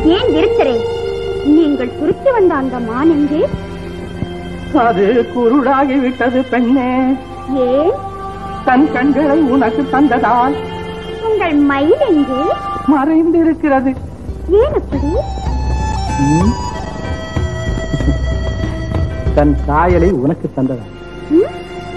ஏன் விருச்சரே நீங்கள் துருத்தி வந்த அந்த மான் எங்கே அது குருடாகி விட்டது பெண்ணே ஏன் தன் கண்களை உனக்கு தந்ததால் உங்கள் மயில் எங்கே மறைந்திருக்கிறது ஏன் அப்படி தன் சாயலை உனக்கு தந்ததால் ம்?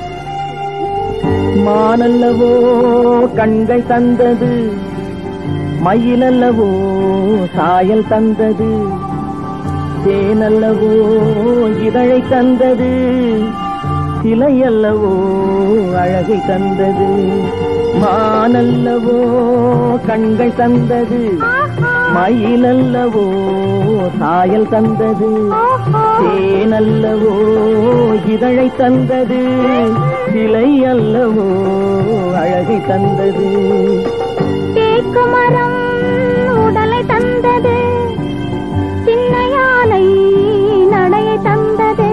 மானல்லவோ கண்கள் தந்தது மயிலல்லவோ சாயல் தந்தது தேனல்லவோ இதழை தந்தது சிலையல்லவோ அழகை தந்தது மானல்லவோ கண்கள் தந்தது ஆஹா, மயிலல்லவோ சாயல் தந்தது ஆஹா. தேனல்லவோ இதழை தந்தது சிலை அல்லவோ அழகை தந்தது தேக்கு மரம் உடலை தந்தது சின்ன யானை நடையை தந்தது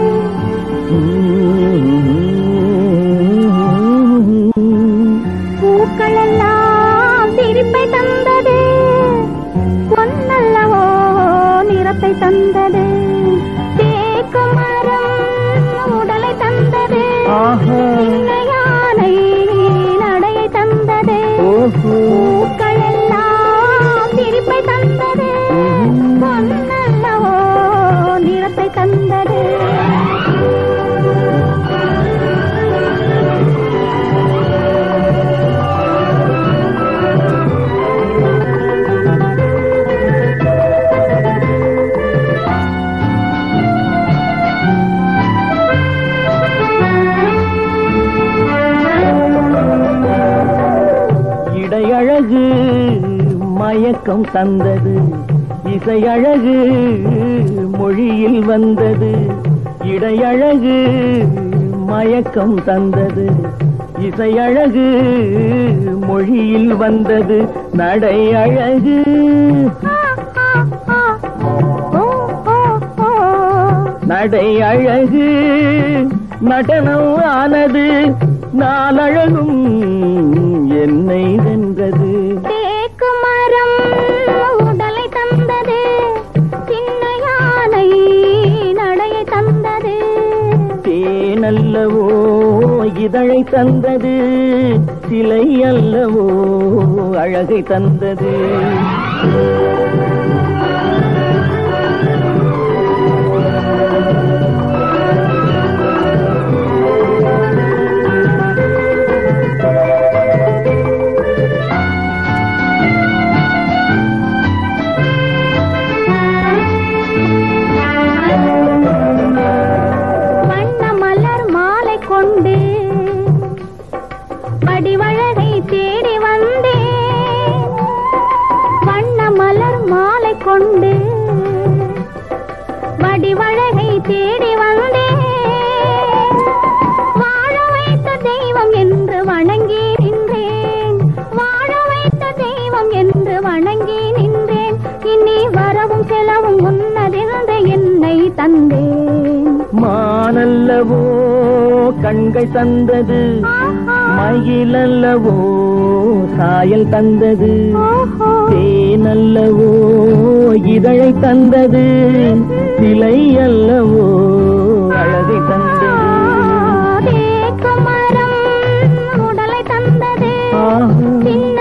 பூக்கள் எல்லாம் சிரிப்பை தந்தது பொன்னல்லவோ நிறத்தை தந்தது தேக்கு மரம் உடலை தந்தது ஆஹா சின்ன யானை நடையை தந்தது ஓஹோ பூக்கள் எல்லாம் சிரிப்பை தந்தது பொன்னல்லவோ நிறத்தை தந்தது இடையழகு மயக்கம் தந்தது இசையழகு மொழியில் வந்தது இடையழகு மயக்கம் தந்தது இசையழகு மொழியில் வந்தது நடை அழகு நடை அழகு நடனம் ஆனது நாளழகும் என்னை வென்றது தேக்கு மரம் உடலை தந்தது சின்ன யானை நடையை தந்தது தேனல்லவோ இதழை தந்தது சிலை அல்லவோ அழகை தந்தது வண்ண மலர் மாலை கொண்டு வடிவழகை தேடி வந்தேன் வண்ண மலர் மாலை கொண்டு வடிவழகை தேடி வந்தேன் வாழ வைத்த தெய்வம் என்று வணங்கி நின்றேன் வாழ வைத்த தெய்வம் என்று வணங்கி நின்றேன் இனி வரவும் செலவும் உன்னதென்று என்னை தந்தேன் மானல்லவோ கண்கள் தந்தது ஆஹா, மயிலல்லவோ சாயல் தந்தது ஓஹோ, தேனல்லவோ இதழை தந்தது சிலை அல்லவோ அழகை தந்தது தேக்கு மரம் உடலை தந்தது ஆஹா சின்ன